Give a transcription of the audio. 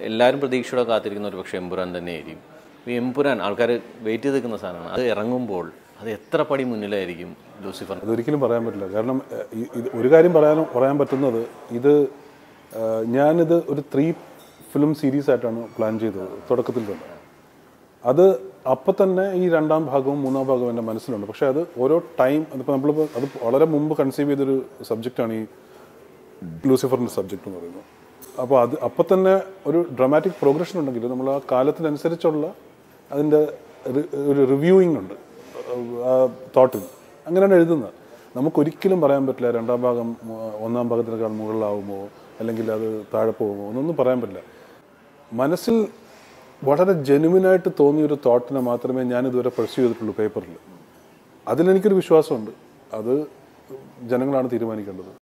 എല്ലാവരും പ്രതീക്ഷയോടെ കാത്തിരിക്കുന്ന ഒരു പക്ഷേ എമ്പുരാൻ തന്നെയായിരിക്കും ഈ എമ്പുരാൻ ആൾക്കാർ വെയിറ്റ് ചെയ്ത് നിൽക്കുന്ന സാധനമാണ് അത് ഇറങ്ങുമ്പോൾ അത് എത്ര പടി മുന്നിലായിരിക്കും ലൂസിഫർ അതൊരിക്കലും പറയാൻ പറ്റില്ല കാരണം ഏഹ്, ഈ- ഇത് ഒരു കാര്യം പറയാൻ പറയാൻ പറ്റുന്നത് ഇത് ഏഹ്, ഞാനിത് ഒരു ത്രീ ഫിലിം സീരീസ് ആയിട്ടാണ് പ്ലാൻ ചെയ്തത് തുടക്കത്തിൽ തന്നെ അത് അപ്പം തന്നെ ഈ രണ്ടാം ഭാഗവും മൂന്നാം ഭാഗവും എൻ്റെ മനസ്സിലുണ്ട് പക്ഷേ അത് ഓരോ ടൈം അതിപ്പോൾ നമ്മളിപ്പോൾ അത് വളരെ മുമ്പ് കൺസീവ് ചെയ്തൊരു സബ്ജക്റ്റാണ് ഈ ലൂസിഫറിൻ്റെ സബ്ജക്റ്റ് എന്ന് പറയുന്നത് അപ്പോൾ അത് അപ്പം തന്നെ ഒരു ഡ്രമാറ്റിക് പ്രോഗ്രഷൻ ഉണ്ടെങ്കിൽ നമ്മൾ ആ കാലത്തിനനുസരിച്ചുള്ള അതിൻ്റെ റി- ഒരു റിവ്യൂയിങ് ഉണ്ട് ആ തോട്ടിൽ അങ്ങനെയാണ് എഴുതുന്നത് നമുക്കൊരിക്കലും പറയാൻ പറ്റില്ല രണ്ടാം ഭാഗം മു- ഒന്നാം ഭാഗത്തിനേക്കാൾ മുകളിലാവുമോ അല്ലെങ്കിൽ അത് താഴെ പോകുമോ എന്നൊന്നും പറയാൻ പറ്റില്ല മനസ്സിൽ വളരെ ജെനുവിനായിട്ട് തോന്നിയ ഒരു തോട്ടിനെ മാത്രമേ ഞാൻ ഇതുവരെ പെർസ്യൂ ചെയ്തിട്ടുള്ളൂ പേപ്പറിൽ അതിലെനിക്കൊരു വിശ്വാസമുണ്ട് അത് ജനങ്ങളാണ് തീരുമാനിക്കേണ്ടത്